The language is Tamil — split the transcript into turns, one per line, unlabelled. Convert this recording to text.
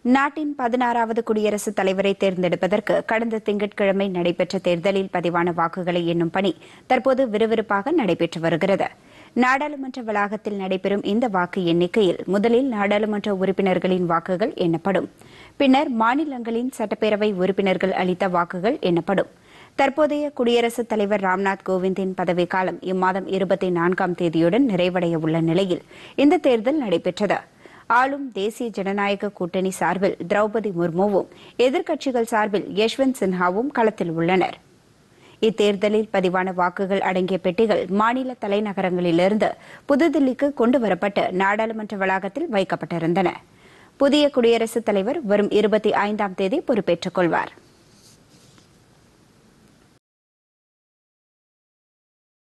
நாட்டின் பதினாறாவது குடியரசுத் தலைவரை தேர்ந்தெடுப்பதற்கு கடந்த திங்கட்கிழமை நடைபெற்ற தேர்தலில் பதிவான வாக்குகளை எண்ணும் பணி தற்போது விறுவிறுப்பாக நடைபெற்று வருகிறது நாடாளுமன்ற வளாகத்தில் நடைபெறும் இந்த வாக்கு எண்ணிக்கையில் முதலில் நாடாளுமன்ற உறுப்பினர்களின் வாக்குகள் எண்ணப்படும் பின்னர் மாநிலங்களின் சட்டப்பேரவை உறுப்பினர்கள் அளித்த வாக்குகள் எண்ணப்படும் தற்போதைய குடியரசுத் தலைவர் ராம்நாத் கோவிந்தின் பதவிக்காலம் இம்மாதம் இருபத்தி நான்காம் தேதியுடன் நிறைவடைய உள்ள நிலையில் இந்த தேர்தல் நடைபெற்றது ஆளும் தேசிய ஜனநாயக கூட்டணி சார்பில் திரௌபதி முர்முவும் எதிர்க்கட்சிகள் சார்பில் யஷ்வந்த் சின்ஹாவும் களத்தில் உள்ளனர் இத்தேர்தலில் பதிவான வாக்குகள் அடங்கிய பெட்டிகள் மாநில தலைநகரங்களிலிருந்து புதுதில்லிக்கு கொண்டுவரப்பட்டு நாடாளுமன்ற வளாகத்தில் வைக்கப்பட்டிருந்தன புதிய குடியரசுத் தலைவர் வரும் இருபத்தி ஐந்தாம் தேதி பொறுப்பேற்றுக் கொள்வார்